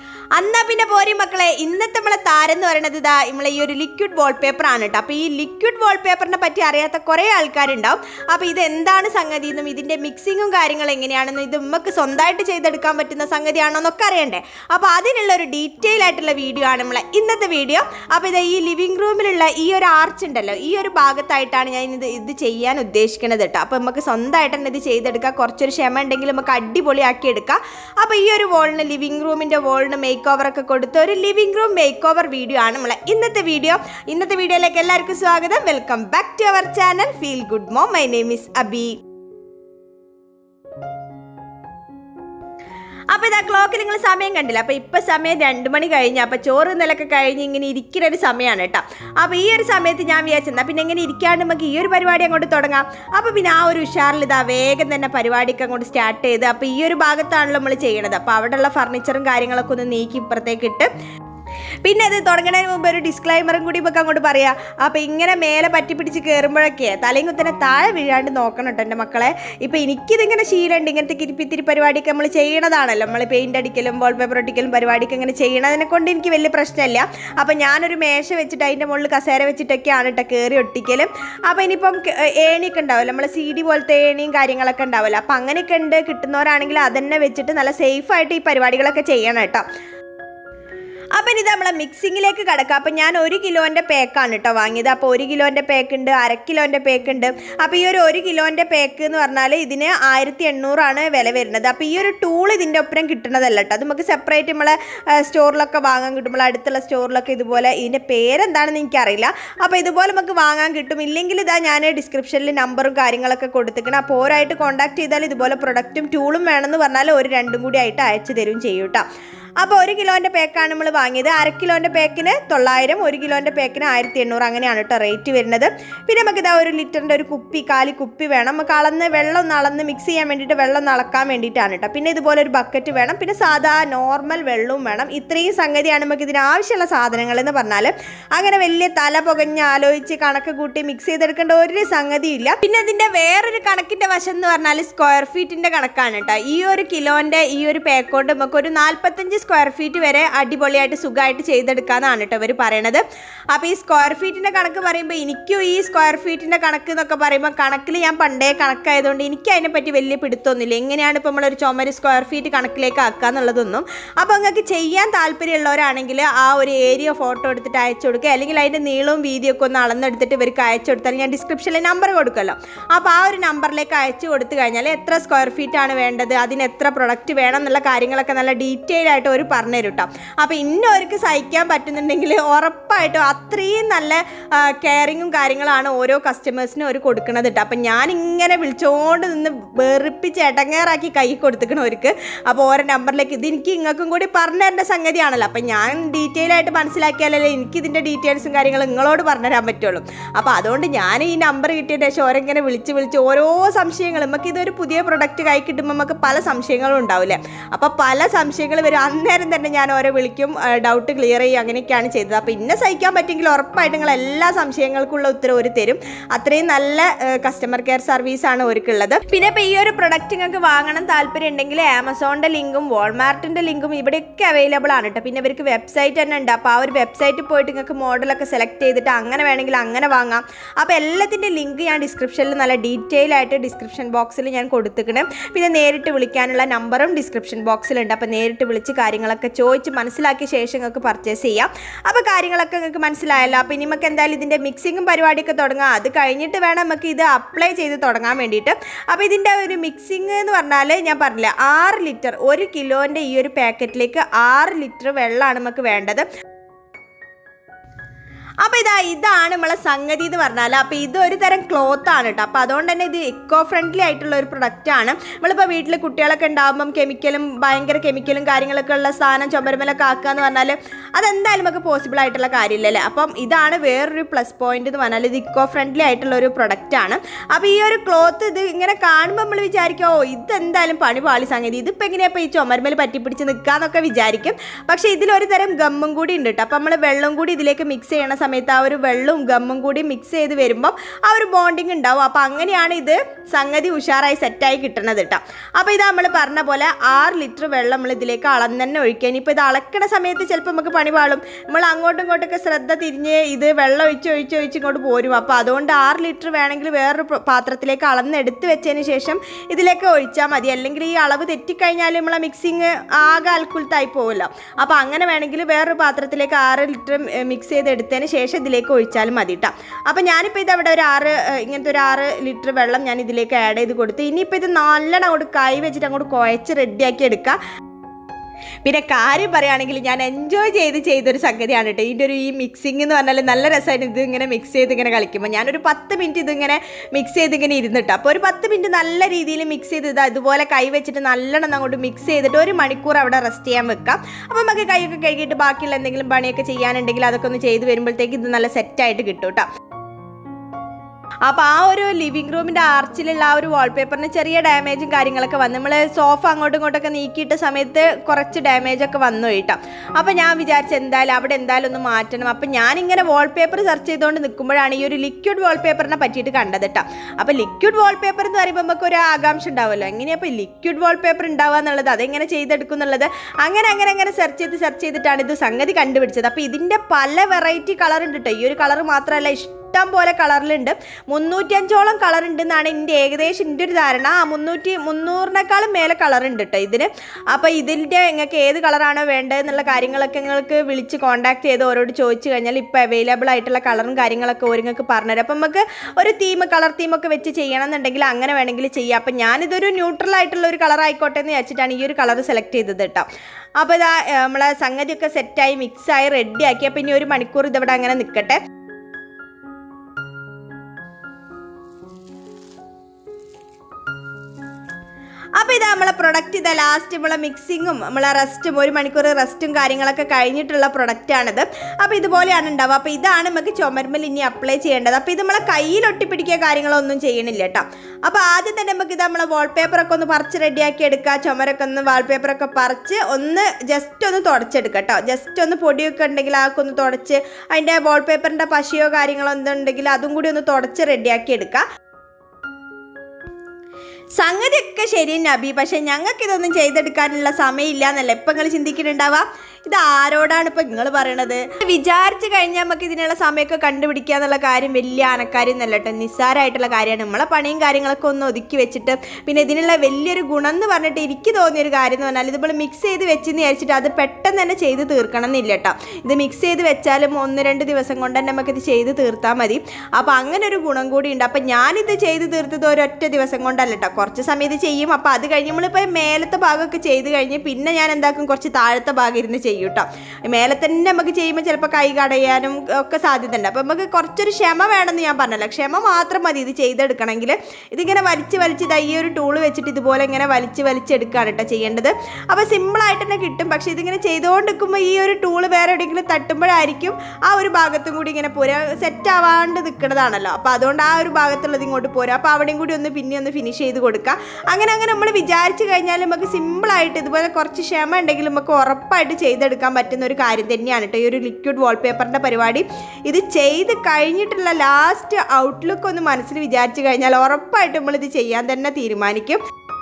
അന്നാ പിന്നെ പോരി മക്കളെ ഇന്നത്തെ നമ്മളെ താരം എന്ന് പറയുന്നത് ഇതാ നമ്മളെ ഈ ഒരു ലിക്വിഡ് വാൾപേപ്പർ ആണ് കേട്ടോ അപ്പോൾ ഈ ലിക്വിഡ് വാൾപേപ്പറിനെ പറ്റി അറിയാത്ത കുറേ ആൾക്കാരുണ്ടാവും അപ്പോൾ ഇത് എന്താണ് സംഗതി എന്നും ഇതിൻ്റെ മിക്സിങ്ങും കാര്യങ്ങളും എങ്ങനെയാണെന്നും ഇത് നമുക്ക് സ്വന്തമായിട്ട് ചെയ്തെടുക്കാൻ പറ്റുന്ന സംഗതിയാണോ എന്നൊക്കെ അറിയണ്ടേ അപ്പോൾ അതിനുള്ള ഒരു ഡീറ്റെയിൽ ആയിട്ടുള്ള വീഡിയോ ആണ് നമ്മളെ ഇന്നത്തെ വീഡിയോ അപ്പോൾ ഇത് ഈ ലിവിങ് റൂമിലുള്ള ഈ ഒരു ആർച്ച് ഉണ്ടല്ലോ ഈ ഒരു ഭാഗത്തായിട്ടാണ് ഞാൻ ഇത് ഇത് ചെയ്യാൻ ഉദ്ദേശിക്കുന്നത് കേട്ടോ അപ്പോൾ നമുക്ക് സ്വന്തമായിട്ട് തന്നെ ഇത് ചെയ്തെടുക്കാം കുറച്ചൊരു ക്ഷമ ഉണ്ടെങ്കിൽ നമുക്ക് അടിപൊളിയാക്കി എടുക്കാം അപ്പോൾ ഈ ഒരു വോളിന് ലിവിങ് റൂമിൻ്റെ വോളിന് മേക്ക് ഓവർ ഒക്കെ കൊടുത്ത ഒരു living room makeover video ആണ് നമ്മളെ ഇന്നത്തെ വീഡിയോ ഇന്നത്തെ വീഡിയോയിലേക്ക് എല്ലാവർക്കും സ്വാഗതം welcome back to our channel feel good mom my name is Abi അപ്പോൾ ഇതാ ക്ലോക്ക് നിങ്ങൾ സമയം കണ്ടില്ല അപ്പോൾ ഇപ്പം സമയം രണ്ട് മണി കഴിഞ്ഞ് അപ്പോൾ ചോറ് നിലൊക്കെ കഴിഞ്ഞ് ഇങ്ങനെ ഇരിക്കുന്ന ഒരു സമയമാണ് കേട്ടോ അപ്പോൾ ഈ ഒരു സമയത്ത് ഞാൻ വിചാരിച്ചെന്നാൽ പിന്നെ ഇങ്ങനെ ഇരിക്കാണ്ട് നമുക്ക് ഈ ഒരു പരിപാടി അങ്ങോട്ട് തുടങ്ങാം അപ്പോൾ പിന്നെ ആ ഒരു ഉഷാറിൽ ഇതാ വേഗം തന്നെ പരിപാടിയൊക്കെ അങ്ങോട്ട് സ്റ്റാർട്ട് ചെയ്ത് അപ്പോൾ ഈ ഒരു ഭാഗത്താണല്ലോ നമ്മൾ ചെയ്യണത് അപ്പോൾ അവിടെയുള്ള ഫർണിച്ചറും കാര്യങ്ങളൊക്കെ ഒന്ന് നീക്കി ഇപ്പുറത്തേക്ക് ഇട്ട് പിന്നെ അത് തുടങ്ങുന്നതിന് മുമ്പ് ഒരു ഡിസ്ക്ലൈമറും കൂടി നമുക്ക് അങ്ങോട്ട് പറയാം അപ്പോൾ ഇങ്ങനെ മേലെ പറ്റി പിടിച്ച് കയറുമ്പോഴൊക്കെ തലയും കുത്തനെ താഴെ വീഴാണ്ട് നോക്കണം കേട്ടോ എൻ്റെ മക്കളെ ഇപ്പോൾ എനിക്കിതിങ്ങനെ ശീലമുണ്ട് ഇങ്ങനത്തെ കിരിപ്പിത്തിരി പരിപാടിയൊക്കെ നമ്മൾ ചെയ്യണതാണല്ലോ നമ്മൾ പെയിൻ്റ് അടിക്കലും ബോൾ പേപ്പർ ഒട്ടിക്കലും പരിപാടിയൊക്കെ ഇങ്ങനെ ചെയ്യണതിനെ കൊണ്ട് എനിക്ക് വലിയ പ്രശ്നമില്ല അപ്പോൾ ഞാനൊരു മേശ വെച്ചിട്ട് അതിൻ്റെ മുകളിൽ കസേര വെച്ചിട്ടൊക്കെയാണ് കേട്ടോ കയറി ഒട്ടിക്കലും അപ്പോൾ ഇനിയിപ്പം ക- ഏണിയൊക്കെ ഉണ്ടാവുമല്ലോ നമ്മളെ സി ഡി പോലത്തെ ഏണിയും കാര്യങ്ങളൊക്കെ ഉണ്ടാവുമല്ലോ അപ്പോൾ അങ്ങനെയൊക്കെ ഉണ്ട് കിട്ടുന്നവരാണെങ്കിൽ അതന്നെ വെച്ചിട്ട് നല്ല സേഫായിട്ട് ഈ പരിപാടികളൊക്കെ ചെയ്യണം കേട്ടോ അപ്പം ഇത് നമ്മളെ മിക്സിങ്ങിലേക്ക് കിടക്കാം അപ്പം ഞാൻ ഒരു കിലോൻ്റെ പേക്കാണ് കേട്ടോ വാങ്ങിയത് അപ്പോൾ ഒരു കിലോൻ്റെ പേക്ക് ഉണ്ട് അര കിലോൻ്റെ പേക്ക് ഉണ്ട് അപ്പോൾ ഈ ഒരു ഒരു കിലോൻ്റെ പേക്ക് എന്ന് പറഞ്ഞാൽ ഇതിന് ആയിരത്തി എണ്ണൂറാണ് വില വരുന്നത് അപ്പോൾ ഈ ഒരു ടൂൾ ഇതിൻ്റെ ഒപ്പം കിട്ടുന്നതല്ല കേട്ടോ അത് നമുക്ക് സെപ്പറേറ്റ് നമ്മളെ സ്റ്റോറിലൊക്കെ വാങ്ങാൻ കിട്ടും നമ്മളെ അടുത്തുള്ള സ്റ്റോറിലൊക്കെ ഇതുപോലെ ഇതിൻ്റെ പേരെന്താണെന്ന് എനിക്കറിയില്ല അപ്പോൾ ഇതുപോലെ നമുക്ക് വാങ്ങാൻ കിട്ടും ഇല്ലെങ്കിൽ ഇതാ ഞാൻ ഡിസ്ക്രിപ്ഷനിൽ നമ്പറും കാര്യങ്ങളൊക്കെ കൊടുത്തിക്കണം അപ്പോൾ ഓരായിട്ട് കോൺടാക്ട് ചെയ്താൽ ഇതുപോലെ പ്രൊഡക്റ്റും ടൂളും വേണമെന്ന് പറഞ്ഞാൽ ഒരു രണ്ടും കൂടി ആയിട്ട് അയച്ചു തരും ചെയ്യും കേട്ടോ അപ്പോൾ ഒരു കിലോൻ്റെ പേക്കാണ് നമ്മൾ വാങ്ങിയത് അര കിലോൻ്റെ പേക്കിന് തൊള്ളായിരം ഒരു കിലോൻ്റെ പേക്കിന് ആയിരത്തി എണ്ണൂറ് അങ്ങനെയാണ് കേട്ടോ റേറ്റ് വരുന്നത് പിന്നെ നമുക്ക് ഇതാ ഒരു ലിറ്ററിൻ്റെ ഒരു കുപ്പി കാലി കുപ്പി വേണം നമുക്ക് അളന്ന് വെള്ളം ഒന്ന് അളന്ന് മിക്സ് ചെയ്യാൻ വേണ്ടിയിട്ട് വെള്ളം ഒന്ന് അളക്കാൻ വേണ്ടിയിട്ടാണ് കേട്ടോ പിന്നെ ഇതുപോലെ ഒരു ബക്കറ്റ് വേണം പിന്നെ സാധാ നോർമൽ വെള്ളവും വേണം ഇത്രയും സംഗതിയാണ് നമുക്ക് ഇതിന് ആവശ്യമുള്ള സാധനങ്ങൾ എന്ന് പറഞ്ഞാൽ അങ്ങനെ വലിയ തല പുകഞ്ഞ് ആലോചിച്ച് കണക്ക് കൂട്ടി മിക്സ് ചെയ്തെടുക്കേണ്ട ഒരു സംഗതിയില്ല പിന്നെ ഇതിൻ്റെ വേറൊരു കണക്കിൻ്റെ വശം എന്ന് പറഞ്ഞാൽ സ്ക്വയർ ഫീറ്റിൻ്റെ കണക്കാണ് കേട്ടോ ഈ ഒരു കിലോൻ്റെ ഈ ഒരു പേക്കോട്ട് നമുക്ക് ഒരു നാൽപ്പത്തഞ്ച് സ്ക്വയർ ഫീറ്റ് വരെ അടിപൊളിയായിട്ട് സുഖമായിട്ട് ചെയ്തെടുക്കാമെന്നാണ് കേട്ടോ ഇവർ പറയണത് അപ്പോൾ ഈ സ്ക്വയർ ഫീറ്റിൻ്റെ കണക്ക് പറയുമ്പോൾ എനിക്കും ഈ സ്ക്വയർ ഫീറ്റിൻ്റെ കണക്ക് എന്നൊക്കെ പറയുമ്പോൾ കണക്കിൽ ഞാൻ പണ്ടേ കണക്കായതുകൊണ്ട് എനിക്ക് അതിനെപ്പറ്റി വലിയ പിടുത്തമൊന്നുമില്ല എങ്ങനെയാണ് ഇപ്പോൾ നമ്മളൊരു ചുമര് സ്ക്വയർ ഫീറ്റ് കണക്കിലേക്ക് ആക്കുക എന്നുള്ളതൊന്നും അപ്പോൾ നിങ്ങൾക്ക് ചെയ്യാൻ താല്പര്യമുള്ളവരാണെങ്കിൽ ആ ഒരു ഏരിയ ഫോട്ടോ എടുത്തിട്ട് അയച്ചു കൊടുക്കുക അല്ലെങ്കിൽ അതിൻ്റെ നീളവും വീതിയൊക്കെ ഒന്ന് അളന്നെടുത്തിട്ട് ഇവർക്ക് അയച്ചു കൊടുത്താൽ ഞാൻ ഡിസ്ക്രിപ്ഷനിൽ നമ്പർ കൊടുക്കുമല്ലോ അപ്പോൾ ആ ഒരു നമ്പറിലേക്ക് അയച്ചു കൊടുത്തു കഴിഞ്ഞാൽ എത്ര സ്ക്വയർ ഫീറ്റ് ആണ് വേണ്ടത് അതിന് എത്ര പ്രൊഡക്റ്റ് വേണം എന്നുള്ള കാര്യങ്ങളൊക്കെ നല്ല ഡീറ്റെയിൽ ആയിട്ട് ഒരു പറഞ്ഞു തരും കേട്ടോ അപ്പോൾ ഇന്നവർക്ക് സഹിക്കാൻ പറ്റുന്നുണ്ടെങ്കിൽ ഉറപ്പായിട്ടും അത്രയും നല്ല കെയറിങ്ങും കാര്യങ്ങളാണ് ഓരോ കസ്റ്റമേഴ്സിനും അവർ കൊടുക്കുന്നത് കേട്ടോ അപ്പം ഞാനിങ്ങനെ വിളിച്ചുകൊണ്ട് നിന്ന് വെറുപ്പിച്ച് എടങ്ങേറാക്കി കൈ കൊടുത്തിക്കണം അവർക്ക് അപ്പോൾ ഓരോ നമ്പറിലേക്ക് ഇത് എനിക്ക് ഇങ്ങൾക്കും കൂടി പറഞ്ഞു തരേണ്ട സംഗതിയാണല്ലോ അപ്പം ഞാൻ ഡീറ്റെയിൽ ആയിട്ട് മനസ്സിലാക്കിയാലല്ലേ എനിക്ക് ഇതിൻ്റെ ഡീറ്റെയിൽസും കാര്യങ്ങളും നിങ്ങളോട് പറഞ്ഞു തരാൻ പറ്റുള്ളൂ അപ്പോൾ അതുകൊണ്ട് ഞാൻ ഈ നമ്പർ കിട്ടിയതിന് ശേഷം ഓരോങ്ങനെ വിളിച്ച് വിളിച്ച് ഓരോ സംശയങ്ങളും നമുക്ക് ഇതൊരു പുതിയ പ്രൊഡക്റ്റ് കൈ കിട്ടുമ്പോൾ നമുക്ക് പല സംശയങ്ങളും ഉണ്ടാവില്ലേ അപ്പോൾ പല സംശയങ്ങൾ വരും അന്നേരം തന്നെ ഞാൻ ഓരോ വിളിക്കും ഡൗട്ട് ക്ലിയർ ചെയ്യും അങ്ങനെയൊക്കെയാണ് ചെയ്തത് അപ്പോൾ ഇന്നെ സഹിക്കാൻ പറ്റുമെങ്കിൽ ഉറപ്പായിട്ട് നിങ്ങൾ എല്ലാ സംശയങ്ങൾക്കുള്ള ഉത്തരം ഒരു തരും അത്രയും നല്ല കസ്റ്റമർ കെയർ സർവീസാണ് അവർക്കുള്ളത് പിന്നെ ഇപ്പോൾ ഈ ഒരു പ്രൊഡക്റ്റ് നിങ്ങൾക്ക് വാങ്ങണം താല്പര്യം ഉണ്ടെങ്കിൽ ആമസോണിൻ്റെ ലിങ്കും വാൾമാർട്ടിൻ്റെ ലിങ്കും ഇവിടെയൊക്കെ അവൈലബിൾ ആണ് കേട്ടോ പിന്നെ ഇവർക്ക് വെബ്സൈറ്റ് തന്നെ ഉണ്ട് അപ്പോൾ ആ ഒരു വെബ്സൈറ്റിൽ പോയിട്ട് നിങ്ങൾക്ക് മോഡലൊക്കെ സെലക്ട് ചെയ്തിട്ട് അങ്ങനെ വേണമെങ്കിൽ അങ്ങനെ വാങ്ങാം അപ്പോൾ എല്ലാത്തിൻ്റെ ലിങ്ക് ഞാൻ ഡിസ്ക്രിപ്ഷനിൽ നല്ല ഡീറ്റെയിൽ ആയിട്ട് ഡിസ്ക്രിപ്ഷൻ ബോക്സിൽ ഞാൻ കൊടുത്തിക്കണം പിന്നെ നേരിട്ട് വിളിക്കാനുള്ള നമ്പറും ഡിസ്ക്രിപ്ഷൻ ബോക്സിലുണ്ട് അപ്പോൾ നേരിട്ട് വിളിച്ച് കാര്യങ്ങളൊക്കെ ചോദിച്ച് മനസ്സിലാക്കിയ ശേഷം നിങ്ങൾക്ക് പർച്ചേസ് ചെയ്യാം അപ്പോൾ കാര്യങ്ങളൊക്കെ നിങ്ങൾക്ക് മനസ്സിലായല്ലോ അപ്പോൾ ഇനി നമുക്ക് എന്തായാലും ഇതിൻ്റെ മിക്സിങ്ങും പരിപാടിയൊക്കെ തുടങ്ങാം അത് കഴിഞ്ഞിട്ട് വേണം നമുക്ക് ഇത് അപ്ലൈ ചെയ്ത് തുടങ്ങാൻ വേണ്ടിയിട്ട് അപ്പോൾ ഇതിൻ്റെ ഒരു മിക്സിങ് എന്ന് പറഞ്ഞാൽ ഞാൻ പറഞ്ഞില്ല ആറ് ലിറ്റർ ഒരു കിലോൻ്റെ ഈ ഒരു പാക്കറ്റിലേക്ക് ആറ് ലിറ്റർ വെള്ളമാണ് നമുക്ക് വേണ്ടത് അപ്പോൾ ഇതാ ഇതാണ് നമ്മളെ സംഗതി എന്ന് പറഞ്ഞാൽ അപ്പോൾ ഇത് ഒരു തരം ക്ലോത്ത് ആണ് കേട്ടോ അപ്പോൾ അതുകൊണ്ട് തന്നെ ഇത് ഇക്കോ ഫ്രണ്ട്ലി ആയിട്ടുള്ള ഒരു പ്രൊഡക്റ്റ് ആണ് നമ്മളിപ്പോൾ വീട്ടിൽ കുട്ടികളൊക്കെ ഉണ്ടാകുമ്പം കെമിക്കലും ഭയങ്കര കെമിക്കലും കാര്യങ്ങളൊക്കെ ഉള്ള സാധനം ചുമരുമലൊക്കെ ആക്കുക എന്ന് പറഞ്ഞാൽ അതെന്തായാലും നമുക്ക് പോസിബിൾ ആയിട്ടുള്ള കാര്യമില്ലല്ലേ അപ്പം ഇതാണ് വേറൊരു പ്ലസ് പോയിന്റ് എന്ന് പറഞ്ഞാൽ ഇത് ഇക്കോ ഫ്രണ്ട്ലി ആയിട്ടുള്ള ഒരു പ്രൊഡക്റ്റ് ആണ് അപ്പോൾ ഈ ഒരു ക്ലോത്ത് ഇത് ഇങ്ങനെ കാണുമ്പോൾ നമ്മൾ വിചാരിക്കും ഓ ഇതെന്തായാലും പണി പാളി സംഗതി ഇതിപ്പോൾ എങ്ങനെയാണ് ഇപ്പോൾ ഈ ചുമരുമൽ പറ്റിപ്പിടിച്ച് നിൽക്കാന്നൊക്കെ വിചാരിക്കും പക്ഷേ ഇതിലൊരു തരം ഗമ്മും കൂടി ഉണ്ട് കേട്ടോ അപ്പോൾ നമ്മൾ വെള്ളം കൂടി ഇതിലേക്ക് മിക്സ് ചെയ്യണ സമയത്ത് ആ ഒരു വെള്ളവും ഗമ്മും കൂടി മിക്സ് ചെയ്ത് വരുമ്പം ആ ഒരു ബോണ്ടിങ് ഉണ്ടാവും അപ്പോൾ അങ്ങനെയാണ് ഇത് സംഗതി ഉഷാറായി സെറ്റായി കിട്ടുന്നത് കേട്ടോ അപ്പോൾ ഇത് നമ്മൾ പറഞ്ഞ പോലെ ആറ് ലിറ്റർ വെള്ളം നമ്മൾ ഇതിലേക്ക് അളന്ന് തന്നെ ഒഴിക്കുക ഇനിയിപ്പോൾ ഇത് അളക്കണ സമയത്ത് ചിലപ്പോൾ നമുക്ക് പണി പാളും നമ്മൾ അങ്ങോട്ടും ഇങ്ങോട്ടൊക്കെ ശ്രദ്ധ തിരിഞ്ഞ് ഇത് വെള്ളം ഒഴിച്ച് ഒഴിച്ച് ഒഴിച്ച് ഇങ്ങോട്ട് പോരും അപ്പോൾ അതുകൊണ്ട് ആറ് ലിറ്റർ വേണമെങ്കിൽ വേറൊരു പ- പാത്രത്തിലേക്ക് അളന്ന് എടുത്ത് വെച്ചതിന് ശേഷം ഇതിലേക്ക് ഒഴിച്ചാൽ മതി അല്ലെങ്കിൽ ഈ അളവ് തെറ്റിക്കഴിഞ്ഞാൽ നമ്മളെ മിക്സിങ് ആകെ അൽക്കുലത്തായി പോകുമല്ലോ അപ്പോൾ അങ്ങനെ വേണമെങ്കിൽ വേറൊരു പാത്രത്തിലേക്ക് ആറ് ലിറ്റർ മിക്സ് ചെയ്ത് എടുത്തതിന് ശേഷം ഇതിലേക്ക് ഒഴിച്ചാലും മതി കേട്ടോ അപ്പോൾ ഞാനിപ്പോൾ ഇത് അവിടെ ഒരു ആറ് ഏഹ്, ഇങ്ങനത്തെ ഒരു ആറ് ലിറ്റർ വെള്ളം ഞാൻ ഇതിലേക്ക് ആഡ് ചെയ്ത് കൊടുത്ത് ഇനിയിപ്പോൾ ഇത് നല്ലോണം അങ്ങോട്ട് കൈ വെച്ചിട്ട് അങ്ങോട്ട് കുഴച്ച് റെഡിയാക്കി എടുക്കുക പിന്നെ കാര്യം പറയുകയാണെങ്കിൽ ഞാൻ എൻജോയ് ചെയ്ത് ചെയ്തൊരു സംഗതിയാണ് കേട്ടോ ഇതിൻ്റെ ഒരു ഈ മിക്സിംഗ് എന്ന് പറഞ്ഞാൽ നല്ല രസമായിട്ട് ഇത് ഇങ്ങനെ മിക്സ് ചെയ്ത് ഇങ്ങനെ കളിക്കുമ്പോൾ ഞാനൊരു പത്ത് മിനിറ്റ് ഇതിങ്ങനെ മിക്സ് ചെയ്ത് ഇങ്ങനെ ഇരുന്നിട്ട് അപ്പോൾ ഒരു പത്ത് മിനിറ്റ് നല്ല രീതിയിൽ മിക്സ് ചെയ്ത് ഇത് അതുപോലെ കൈ വെച്ചിട്ട് നല്ലോണം അങ്ങോട്ട് മിക്സ് ചെയ്തിട്ട് ഒരു മണിക്കൂർ അവിടെ റെസ്റ്റ് ചെയ്യാൻ വെക്കാം അപ്പോൾ നമുക്ക് കൈയൊക്കെ കഴുകിയിട്ട് ബാക്കിയുള്ള എന്തെങ്കിലും പണിയൊക്കെ ചെയ്യാനുണ്ടെങ്കിൽ അതൊക്കെ ഒന്ന് ചെയ്ത് വരുമ്പോഴത്തേക്ക് ഇത് നല്ല സെറ്റായിട്ട് കിട്ടും കേട്ടോ അപ്പോൾ ആ ഒരു ലിവിങ് റൂമിൻ്റെ ആർച്ചിലുള്ള ആ ഒരു വാൾപേപ്പറിന് ചെറിയ ഡാമേജും കാര്യങ്ങളൊക്കെ വന്നു നമ്മൾ സോഫ അങ്ങോട്ടും ഇങ്ങോട്ടൊക്കെ നീക്കിയിട്ട സമയത്ത് കുറച്ച് ഡാമേജ് ഒക്കെ വന്നു കേട്ടോ അപ്പോൾ ഞാൻ വിചാരിച്ചു എന്തായാലും അവിടെ എന്തായാലും ഒന്ന് മാറ്റണം അപ്പോൾ ഞാനിങ്ങനെ വാൾപേപ്പർ സെർച്ച് ചെയ്തുകൊണ്ട് നിൽക്കുമ്പോഴാണ് ഈ ഒരു ലിക്വിഡ് വാൾപേപ്പറിനെ പറ്റിയിട്ട് കണ്ടത് കേട്ടോ അപ്പോൾ ലിക്വിഡ് വാൾപേപ്പർ എന്ന് പറയുമ്പോൾ നമുക്ക് ഒരു ആകാംക്ഷ ഉണ്ടാവുമല്ലോ എങ്ങനെയാ അപ്പോൾ ലിക്വിഡ് വാൾപേപ്പർ ഉണ്ടാവുക എന്നുള്ളത് അതെങ്ങനെ ചെയ്തെടുക്കും എന്നുള്ളത് അങ്ങനെ അങ്ങനെ അങ്ങനെ സെർച്ച് ചെയ്ത് സെർച്ച് ചെയ്തിട്ടാണ് ഇത് സംഗതി കണ്ടുപിടിച്ചത് അപ്പോൾ ഇതിൻ്റെ പല വെറൈറ്റി കളർ ഉണ്ട് കേട്ടോ ഈ ഒരു കളർ മാത്രമല്ല ഇഷ്ടം ഇഷ്ടം പോലെ കളറിലുണ്ട് മുന്നൂറ്റഞ്ചോളം കളർ ഉണ്ടെന്നാണ് എൻ്റെ ഏകദേശം എൻ്റെ ഒരു ധാരണ ആ മുന്നൂറ്റി മുന്നൂറിനേക്കാളും മേലെ കളർ ഉണ്ട് കേട്ടോ ഇതിന് അപ്പോൾ ഇതിൻ്റെ നിങ്ങൾക്ക് ഏത് കളറാണോ വേണ്ടത് എന്നുള്ള കാര്യങ്ങളൊക്കെ നിങ്ങൾക്ക് വിളിച്ച് കോൺടാക്ട് ചെയ്ത് ഓരോട് ചോദിച്ചു കഴിഞ്ഞാൽ ഇപ്പോൾ അവൈലബിൾ ആയിട്ടുള്ള കളറും കാര്യങ്ങളൊക്കെ ഓര് നിങ്ങൾക്ക് പറഞ്ഞുതരാം അപ്പം നമുക്ക് ഒരു തീം കളർ തീമൊക്കെ വെച്ച് ചെയ്യണം എന്നുണ്ടെങ്കിൽ അങ്ങനെ വേണമെങ്കിൽ ചെയ്യാം അപ്പം ഞാനിതൊരു ന്യൂട്രൽ ആയിട്ടുള്ള ഒരു കളർ ആയിക്കോട്ടെ എന്ന് വെച്ചിട്ടാണ് ഈ ഒരു കളർ സെലക്ട് ചെയ്തത് കേട്ടോ അപ്പോൾ ഇതാ ഏഹ്, നമ്മളെ സംഗതിയൊക്കെ സെറ്റായി മിക്സായി റെഡിയാക്കി അപ്പോൾ ഇനി ഒരു മണിക്കൂർ ഇതവിടെ അങ്ങനെ നിൽക്കട്ടെ അപ്പോൾ ഇത് നമ്മളെ പ്രൊഡക്റ്റ് ഇതാ ലാസ്റ്റ് നമ്മളെ മിക്സിങ്ങും നമ്മളെ റെസ്റ്റും ഒരു മണിക്കൂർ റെസ്റ്റും കാര്യങ്ങളൊക്കെ കഴിഞ്ഞിട്ടുള്ള പ്രൊഡക്റ്റാണിത് അപ്പോൾ ഇതുപോലെയാണ് ഉണ്ടാവുക അപ്പോൾ ഇതാണ് നമുക്ക് ചുമരുമ്മൽ ഇനി അപ്ലൈ ചെയ്യേണ്ടത് അപ്പോൾ ഇത് നമ്മളെ കയ്യിൽ ഒട്ടിപ്പിടിക്കുക കാര്യങ്ങളൊന്നും ചെയ്യണില്ല കേട്ടോ അപ്പോൾ ആദ്യം തന്നെ നമുക്ക് ഇത് നമ്മളെ വാൾപേപ്പറൊക്കെ ഒന്ന് പറിച്ച് റെഡിയാക്കി എടുക്കുക ചുമരൊക്കെ ഒന്ന് വാൾപേപ്പറൊക്കെ പറിച്ച് ഒന്ന് ജസ്റ്റ് ഒന്ന് തുടച്ചെടുക്കുക കേട്ടോ ജസ്റ്റ് ഒന്ന് പൊടിയൊക്കെ ഉണ്ടെങ്കിൽ അതൊക്കെ ഒന്ന് തുടച്ച് അതിൻ്റെ വാൾപേപ്പറിൻ്റെ പശയോ കാര്യങ്ങളോ എന്തുണ്ടെങ്കിൽ അതും കൂടി ഒന്ന് തുടച്ച് റെഡിയാക്കി എടുക്കുക സംഗതിയൊക്കെ ശരി നബി പക്ഷെ ഞങ്ങൾക്ക് ഇതൊന്നും ചെയ്തെടുക്കാനുള്ള സമയമില്ല എന്നല്ല ഇപ്പം നിങ്ങൾ ചിന്തിക്കുന്നുണ്ടാവാ ഇത് ആരോടാണ് ഇപ്പം നിങ്ങൾ പറയണത് വിചാരിച്ച് കഴിഞ്ഞാൽ നമുക്ക് ഇതിനുള്ള സമയമൊക്കെ കണ്ടുപിടിക്കുക എന്നുള്ള കാര്യം വലിയ ആനക്കാര്യം എന്നല്ല കേട്ടോ നിസ്സാരമായിട്ടുള്ള കാര്യമാണ് നമ്മളെ പണിയും കാര്യങ്ങളൊക്കെ ഒന്ന് ഒതുക്കി വെച്ചിട്ട് പിന്നെ ഇതിനുള്ള വലിയൊരു ഗുണം എന്ന് പറഞ്ഞിട്ട് എനിക്ക് തോന്നിയൊരു കാര്യം എന്ന് പറഞ്ഞാൽ ഇതിപ്പോൾ മിക്സ് ചെയ്ത് വെച്ചെന്ന് വിചാരിച്ചിട്ട് അത് പെട്ടെന്ന് തന്നെ ചെയ്ത് തീർക്കണം എന്നില്ല കേട്ടോ ഇത് മിക്സ് ചെയ്ത് വെച്ചാലും ഒന്ന് രണ്ട് ദിവസം കൊണ്ട് തന്നെ നമുക്കിത് ചെയ്ത് തീർത്താൽ മതി അപ്പോൾ അങ്ങനെ ഒരു ഗുണം കൂടി ഉണ്ട് അപ്പം ഞാനിത് ചെയ്ത് തീർത്തത് ഒരൊറ്റ ദിവസം കൊണ്ടല്ല കേട്ടോ കുറച്ച് സമയം ഇത് ചെയ്യും അപ്പോൾ അത് കഴിഞ്ഞ് നമ്മളിപ്പോൾ മേലത്തെ ഭാഗമൊക്കെ ചെയ്ത് കഴിഞ്ഞ് പിന്നെ ഞാൻ എന്താക്കും കുറച്ച് താഴത്തെ ഭാഗം ഇരുന്ന് ചെയ്യും കേട്ടോ മേലെ തന്നെ നമുക്ക് ചെയ്യുമ്പോൾ ചിലപ്പോൾ കൈ കടയാനും ഒക്കെ സാധ്യത ഉണ്ട് അപ്പോൾ നമുക്ക് കുറച്ചൊരു ക്ഷമ വേണമെന്ന് ഞാൻ പറഞ്ഞല്ലോ ക്ഷമ മാത്രം മതി ഇത് ചെയ്തെടുക്കണമെങ്കിൽ ഇതിങ്ങനെ വലിച്ച് വലിച്ച് ഇതാ ഈ ഒരു ടൂൾ വെച്ചിട്ട് ഇതുപോലെ ഇങ്ങനെ വലിച്ച് വലിച്ചെടുക്കുകയാണ് കേട്ടോ ചെയ്യേണ്ടത് അപ്പോൾ സിമ്പിളായിട്ട് തന്നെ കിട്ടും പക്ഷേ ഇതിങ്ങനെ ചെയ്തുകൊണ്ട് നിൽക്കുമ്പോൾ ഈ ഒരു ടൂൾ വേറെ എവിടെയെങ്കിലും തട്ടുമ്പോഴായിരിക്കും ആ ഒരു ഭാഗത്തും കൂടി ഇങ്ങനെ പോരുക സെറ്റ് ആവാണ്ട് നിൽക്കുന്നതാണല്ലോ അപ്പോൾ അതുകൊണ്ട് ആ ഒരു ഭാഗത്തുള്ളത് ഇങ്ങോട്ട് പോരുക അപ്പോൾ അവിടെയും കൂടി ഒന്ന് പിന്നെ ഒന്ന് ഫിനിഷ് ചെയ്ത് കൊടുക്കുക അങ്ങനെ അങ്ങനെ നമ്മൾ വിചാരിച്ച് കഴിഞ്ഞാൽ നമുക്ക് സിമ്പിളായിട്ട് ഇതുപോലെ കുറച്ച് ക്ഷമ ഉണ്ടെങ്കിൽ നമുക്ക് ഉറപ്പായിട്ട് ചെയ്തെടുക്കാൻ പറ്റുന്ന ഒരു കാര്യം തന്നെയാണ് കേട്ടോ ഈ ഒരു ലിക്വിഡ് വാൾപേപ്പറിൻ്റെ പരിപാടി ഇത് ചെയ്ത് കഴിഞ്ഞിട്ടുള്ള ലാസ്റ്റ് ഔട്ട്ലുക്ക് ഒന്ന് മനസ്സിൽ വിചാരിച്ച് കഴിഞ്ഞാൽ ഉറപ്പായിട്ട് നമ്മളിത് ചെയ്യാൻ തന്നെ തീരുമാനിക്കും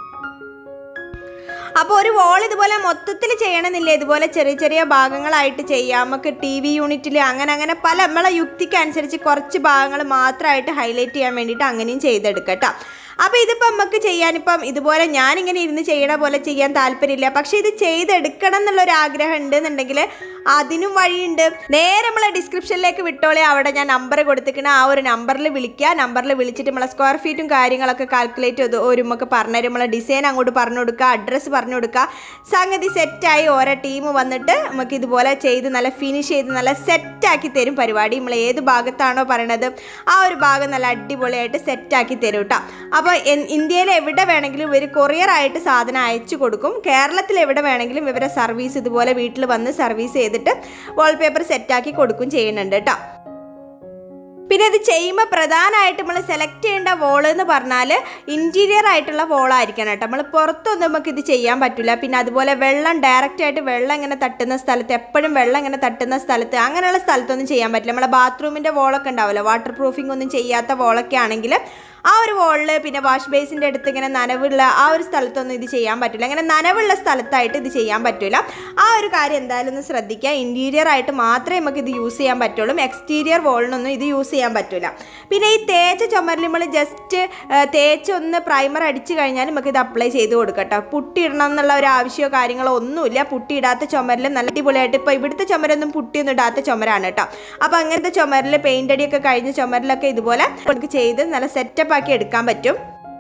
അപ്പോൾ ഒരു വോൾ ഇതുപോലെ മൊത്തത്തിൽ ചെയ്യണമെന്നില്ല ഇതുപോലെ ചെറിയ ചെറിയ ഭാഗങ്ങളായിട്ട് ചെയ്യാം നമുക്ക് ടി വി യൂണിറ്റിൽ അങ്ങനെ അങ്ങനെ പല നമ്മളെ യുക്തിക്ക് അനുസരിച്ച് കുറച്ച് ഭാഗങ്ങൾ മാത്രമായിട്ട് ഹൈലൈറ്റ് ചെയ്യാൻ വേണ്ടിയിട്ട് അങ്ങനെയും ചെയ്തെടുക്കട്ടോ അപ്പോൾ ഇതിപ്പോൾ നമുക്ക് ചെയ്യാനിപ്പം ഇതുപോലെ ഞാനിങ്ങനെ ഇരുന്ന് ചെയ്യണ പോലെ ചെയ്യാൻ താല്പര്യമില്ല പക്ഷേ ഇത് ചെയ്തെടുക്കണം എന്നുള്ളൊരു ആഗ്രഹം ഉണ്ട് എന്നുണ്ടെങ്കിൽ അതിനും വഴിയുണ്ട് നേരെ നമ്മളെ ഡിസ്ക്രിപ്ഷനിലേക്ക് വിട്ടോളെ അവിടെ ഞാൻ നമ്പർ കൊടുത്തിരിക്കണ ആ ഒരു നമ്പറിൽ വിളിക്കുക നമ്പറിൽ വിളിച്ചിട്ട് നമ്മളെ സ്ക്വയർ ഫീറ്റും കാര്യങ്ങളൊക്കെ കാൽക്കുലേറ്റ് ചെയ്ത് ഒരുമൊക്കെ പറഞ്ഞുതരും നമ്മളെ ഡിസൈൻ അങ്ങോട്ട് പറഞ്ഞു കൊടുക്കുക അഡ്രസ്സ് പറഞ്ഞു കൊടുക്കുക സംഗതി സെറ്റായി ഓരോ ടീം വന്നിട്ട് നമുക്ക് ഇതുപോലെ ചെയ്ത് നല്ല ഫിനിഷ് ചെയ്ത് നല്ല സെറ്റാക്കി തരും പരിപാടി നമ്മൾ ഏത് ഭാഗത്താണോ പറയണത് ആ ഒരു ഭാഗം നല്ല അടിപൊളിയായിട്ട് സെറ്റാക്കി തരും കേട്ടോ അപ്പോൾ ഇന്ത്യയിൽ എവിടെ വേണമെങ്കിലും ഇവർ കൊറിയറായിട്ട് സാധനം അയച്ചു കൊടുക്കും കേരളത്തിൽ എവിടെ വേണമെങ്കിലും ഇവരെ സർവീസ് ഇതുപോലെ വീട്ടിൽ വന്ന് സർവീസ് ചെയ്തിട്ട് വാൾപേപ്പർ സെറ്റാക്കി കൊടുക്കും ചെയ്യുന്നുണ്ട് കേട്ടോ പിന്നെ ഇത് ചെയ്യുമ്പോൾ പ്രധാനമായിട്ട് നമ്മൾ സെലക്ട് ചെയ്യേണ്ട വോൾ എന്ന് പറഞ്ഞാൽ ഇൻറ്റീരിയർ ആയിട്ടുള്ള വോളായിരിക്കണം കേട്ടോ നമ്മൾ പുറത്തൊന്നും നമുക്ക് ഇത് ചെയ്യാൻ പറ്റില്ല പിന്നെ അതുപോലെ വെള്ളം ഡയറക്റ്റ് ആയിട്ട് വെള്ളം ഇങ്ങനെ തട്ടുന്ന സ്ഥലത്ത് എപ്പോഴും വെള്ളം ഇങ്ങനെ തട്ടുന്ന സ്ഥലത്ത് അങ്ങനെയുള്ള സ്ഥലത്തൊന്നും ചെയ്യാൻ പറ്റില്ല നമ്മളെ ബാത്റൂമിൻ്റെ വോളൊക്കെ ഉണ്ടാവില്ല വാട്ടർ പ്രൂഫിംഗ് ഒന്നും ചെയ്യാത്ത വോളൊക്കെ ആണെങ്കിൽ ആ ഒരു വോളിൽ പിന്നെ വാഷ് ബേസിൻ്റെ അടുത്ത് ഇങ്ങനെ നനവുള്ള ആ ഒരു സ്ഥലത്തൊന്നും ഇത് ചെയ്യാൻ പറ്റില്ല അങ്ങനെ നനവുള്ള സ്ഥലത്തായിട്ട് ഇത് ചെയ്യാൻ പറ്റില്ല ആ ഒരു കാര്യം എന്തായാലും ഒന്ന് ശ്രദ്ധിക്കുക ഇൻറ്റീരിയർ ആയിട്ട് മാത്രമേ നമുക്ക് ഇത് യൂസ് ചെയ്യാൻ പറ്റുള്ളൂ എക്സ്റ്റീരിയർ വോളിനൊന്നും ഇത് യൂസ് ചെയ്യാൻ പറ്റില്ല പിന്നെ ഈ തേച്ച ചുമരിൽ നമ്മൾ ജസ്റ്റ് തേച്ച് ഒന്ന് പ്രൈമർ അടിച്ച് കഴിഞ്ഞാൽ നമുക്ക് ഇത് അപ്ലൈ ചെയ്ത് കൊടുക്കട്ടോ പുട്ടിയിടണം എന്നുള്ള ഒരു ആവശ്യമോ കാര്യങ്ങളോ ഒന്നുമില്ല പുട്ടിയിടാത്ത ചുമരിൽ നല്ല അടിപൊളിയായിട്ട് ഇപ്പോൾ ഇവിടുത്തെ ചുമരൊന്നും പുട്ടിയൊന്നും ഇടാത്ത ചുമരാണ് കേട്ടോ അപ്പോൾ അങ്ങനത്തെ ചുമരിൽ പെയിൻ്റ് അടിയൊക്കെ കഴിഞ്ഞ ചുമരിലൊക്കെ ഇതുപോലെ നമുക്ക് ചെയ്ത് നല്ല സെറ്റപ്പ് ആക്കി എടുക്കാൻ പറ്റും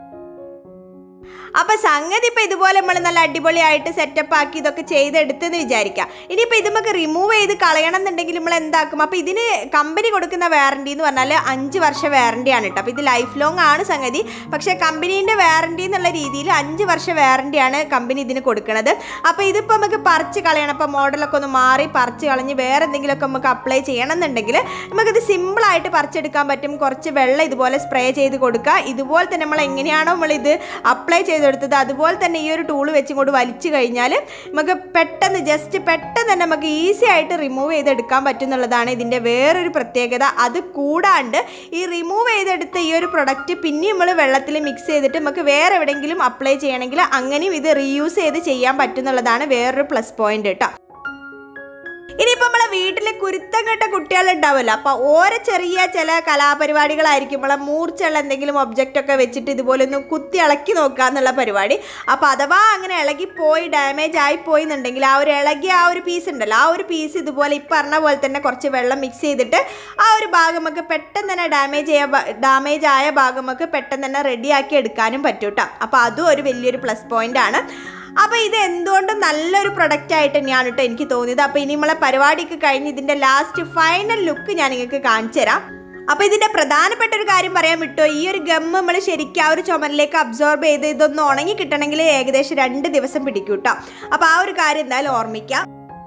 അപ്പൊ സംഗതി ഇപ്പൊ ഇതുപോലെ നമ്മൾ നല്ല അടിപൊളിയായിട്ട് സെറ്റപ്പ് ആക്കി ഇതൊക്കെ ചെയ്തെടുത്തെന്ന് വിചാരിക്കാം ഇനിയിപ്പോൾ ഇത് നമുക്ക് റിമൂവ് ചെയ്ത് കളയണം എന്നുണ്ടെങ്കിൽ നമ്മൾ എന്താക്കും അപ്പോൾ ഇതിന് കമ്പനി കൊടുക്കുന്ന വാറണ്ടി എന്ന് പറഞ്ഞാൽ അഞ്ച് വർഷ വാറണ്ടിയാണ് കേട്ടോ അപ്പോൾ ഇത് ലൈഫ് ലോങ് ആണ് സംഗതി പക്ഷേ കമ്പനീൻ്റെ വാറണ്ടി എന്നുള്ള രീതിയിൽ അഞ്ച് വർഷ വാറണ്ടിയാണ് കമ്പനി ഇതിന് കൊടുക്കുന്നത് അപ്പോൾ ഇതിപ്പോൾ നമുക്ക് പറിച്ച് കളയണം അപ്പോൾ മോഡലൊക്കെ ഒന്ന് മാറി പറിച്ച് കളഞ്ഞ് വേറെ എന്തെങ്കിലുമൊക്കെ നമുക്ക് അപ്ലൈ ചെയ്യണം എന്നുണ്ടെങ്കിൽ നമുക്കിത് സിമ്പിളായിട്ട് പറിച്ചെടുക്കാൻ പറ്റും കുറച്ച് വെള്ളം ഇതുപോലെ സ്പ്രേ ചെയ്ത് കൊടുക്കുക ഇതുപോലെ തന്നെ നമ്മൾ എങ്ങനെയാണോ നമ്മൾ ഇത് അപ്ലൈ ചെയ്തെടുത്തത് അതുപോലെ തന്നെ ഈ ഒരു ടൂൾ വെച്ച് ഇങ്ങോട്ട് വലിച്ചു കഴിഞ്ഞാൽ നമുക്ക് പെട്ടെന്ന് ജസ്റ്റ് പെട്ടെന്ന് തന്നെ നമുക്ക് ഈസി ആയിട്ട് റിമൂവ് ചെയ്തെടുക്കാൻ പറ്റും എന്നുള്ളതാണ് ഇതിൻ്റെ വേറൊരു പ്രത്യേകത അത് കൂടാണ്ട് ഈ റിമൂവ് ചെയ്തെടുത്ത ഈ ഒരു പ്രൊഡക്റ്റ് പിന്നെയും നമ്മൾ വെള്ളത്തിൽ മിക്സ് ചെയ്തിട്ട് നമുക്ക് വേറെ എവിടെയെങ്കിലും അപ്ലൈ ചെയ്യണമെങ്കിൽ അങ്ങനെയും ഇത് റീയൂസ് ചെയ്ത് ചെയ്യാൻ പറ്റും എന്നുള്ളതാണ് വേറൊരു പ്ലസ് പോയിന്റ് കേട്ടോ ഇനിയിപ്പോൾ നമ്മളെ വീട്ടിൽ കുരുത്തം കെട്ട കുട്ടികളുണ്ടാവുമല്ലോ അപ്പോൾ ഓരോ ചെറിയ ചില കലാപരിപാടികളായിരിക്കും നമ്മളെ മൂർച്ചയുള്ള എന്തെങ്കിലും ഒബ്ജക്റ്റ് ഒക്കെ വെച്ചിട്ട് ഇതുപോലെ ഒന്ന് കുത്തി ഇളക്കി നോക്കുക എന്നുള്ള പരിപാടി അപ്പോൾ അഥവാ അങ്ങനെ ഇളകിപ്പോയി ഡാമേജ് ആയിപ്പോയി എന്നുണ്ടെങ്കിൽ ആ ഒരു ഇളകിയ ആ ഒരു പീസ് ഉണ്ടല്ലോ ആ ഒരു പീസ് ഇതുപോലെ ഈ പറഞ്ഞ പോലെ തന്നെ കുറച്ച് വെള്ളം മിക്സ് ചെയ്തിട്ട് ആ ഒരു ഭാഗം നമുക്ക് പെട്ടെന്ന് തന്നെ ഡാമേജ് ചെയ്യാൻ ഡാമേജ് ആയ ഭാഗം നമുക്ക് പെട്ടെന്ന് തന്നെ റെഡിയാക്കി എടുക്കാനും പറ്റും കേട്ടോ അപ്പോൾ അതും ഒരു വലിയൊരു പ്ലസ് പോയിന്റ് ആണ് അപ്പോൾ ഇത് എന്തുകൊണ്ടും നല്ലൊരു പ്രൊഡക്റ്റ് ആയിട്ട് തന്നെയാണ് കേട്ടോ എനിക്ക് തോന്നിയത് അപ്പോൾ ഇനി നമ്മളെ പരിപാടിയൊക്കെ കഴിഞ്ഞ് ഇതിൻ്റെ ലാസ്റ്റ് ഫൈനൽ ലുക്ക് ഞാൻ നിങ്ങൾക്ക് കാണിച്ചു തരാം അപ്പോൾ ഇതിൻ്റെ പ്രധാനപ്പെട്ട ഒരു കാര്യം പറയാൻ വിട്ടോ ഈ ഒരു ഗം നമ്മൾ ശരിക്കും ആ ഒരു ചുമരിലേക്ക് അബ്സോർബ് ചെയ്ത് ഇതൊന്ന് ഉണങ്ങി കിട്ടണമെങ്കിൽ ഏകദേശം രണ്ട് ദിവസം പിടിക്കും കേട്ടോ അപ്പോൾ ആ ഒരു കാര്യം എന്തായാലും ഓർമ്മിക്കാം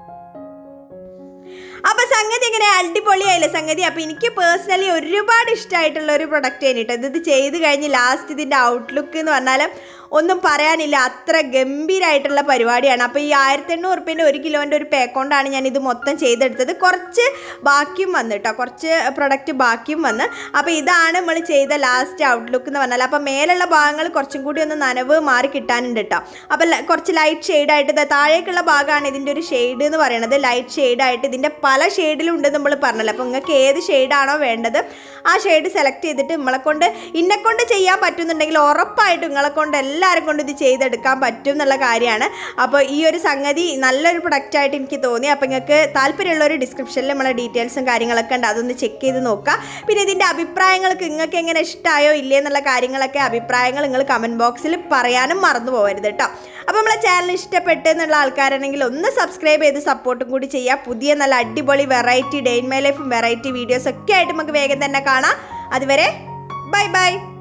അപ്പൊ സംഗതി ഇങ്ങനെ അടിപൊളിയായില്ലേ സംഗതി അപ്പൊ എനിക്ക് പേഴ്സണലി ഒരുപാട് ഇഷ്ടമായിട്ടുള്ള ഒരു പ്രൊഡക്റ്റ് ആണ് കേട്ടോ ഇത് ചെയ്ത് കഴിഞ്ഞ് ലാസ്റ്റ് ഇതിന്റെ ഔട്ട്ലുക്ക് എന്ന് പറഞ്ഞാൽ ഒന്നും പറയാനില്ല അത്ര ഗംഭീരമായിട്ടുള്ള പരിപാടിയാണ് അപ്പോൾ ഈ ആയിരത്തി എണ്ണൂറ് റുപ്യേൻ്റെ ഒരു കിലോൻ്റെ ഒരു പേക്കോണ്ടാണ് ഞാൻ ഇത് മൊത്തം ചെയ്തെടുത്തത് കുറച്ച് ബാക്കിയും വന്നു കേട്ടോ കുറച്ച് പ്രൊഡക്റ്റ് ബാക്കിയും വന്ന് അപ്പോൾ ഇതാണ് നമ്മൾ ചെയ്ത ലാസ്റ്റ് ഔട്ട്ലുക്ക് എന്ന് പറഞ്ഞാൽ അപ്പോൾ മേലുള്ള ഭാഗങ്ങൾ കുറച്ചും കൂടി ഒന്ന് നനവ് മാറി കിട്ടാനുണ്ട് കേട്ടോ അപ്പോൾ ല- കുറച്ച് ലൈറ്റ് ഷെയ്ഡായിട്ട് ഇത് താഴേക്കുള്ള ഭാഗമാണ് ഇതിൻ്റെ ഒരു ഷെയ്ഡ് എന്ന് പറയുന്നത് ലൈറ്റ് ഷെയ്ഡായിട്ട് ഇതിൻ്റെ പല ഷെയ്ഡിലും ഉണ്ട് നമ്മൾ പറഞ്ഞല്ലോ അപ്പോൾ നിങ്ങൾക്ക് ഏത് ഷെയ്ഡാണോ വേണ്ടത് ആ ഷെയ്ഡ് സെലക്ട് ചെയ്തിട്ട് നമ്മളെ കൊണ്ട് ഇന്നെ കൊണ്ട് ചെയ്യാൻ പറ്റുന്നുണ്ടെങ്കിൽ ഉറപ്പായിട്ടും നിങ്ങളെ കൊണ്ട് എല്ലാവരും കൊണ്ട് ഇത് ചെയ്തെടുക്കാൻ പറ്റും എന്നുള്ള കാര്യമാണ് അപ്പോൾ ഈ ഒരു സംഗതി നല്ലൊരു പ്രൊഡക്റ്റ് ആയിട്ട് എനിക്ക് തോന്നി അപ്പോൾ നിങ്ങൾക്ക് താല്പര്യമുള്ള ഒരു ഡിസ്ക്രിപ്ഷനിൽ നമ്മളെ ഡീറ്റെയിൽസും കാര്യങ്ങളൊക്കെ ഉണ്ട് അതൊന്ന് ചെക്ക് ചെയ്ത് നോക്കുക പിന്നെ ഇതിൻ്റെ അഭിപ്രായങ്ങൾക്ക് നിങ്ങൾക്ക് എങ്ങനെ ഇഷ്ടമായോ ഇല്ലേ എന്നുള്ള കാര്യങ്ങളൊക്കെ അഭിപ്രായങ്ങൾ നിങ്ങൾ കമൻറ്റ് ബോക്സിൽ പറയാനും മറന്നു പോകരുത് കേട്ടോ അപ്പോൾ നമ്മളെ ചാനൽ ഇഷ്ടപ്പെട്ട് എന്നുള്ള ആൾക്കാരാണെങ്കിൽ ഒന്ന് സബ്സ്ക്രൈബ് ചെയ്ത് സപ്പോർട്ടും കൂടി ചെയ്യുക പുതിയ നല്ല അടിപൊളി വെറൈറ്റി ഡേ ഇൻ മൈ ലൈഫും വെറൈറ്റി വീഡിയോസ് ഒക്കെ ആയിട്ട് നമുക്ക് വേഗം തന്നെ കാണാം അതുവരെ ബൈ ബൈ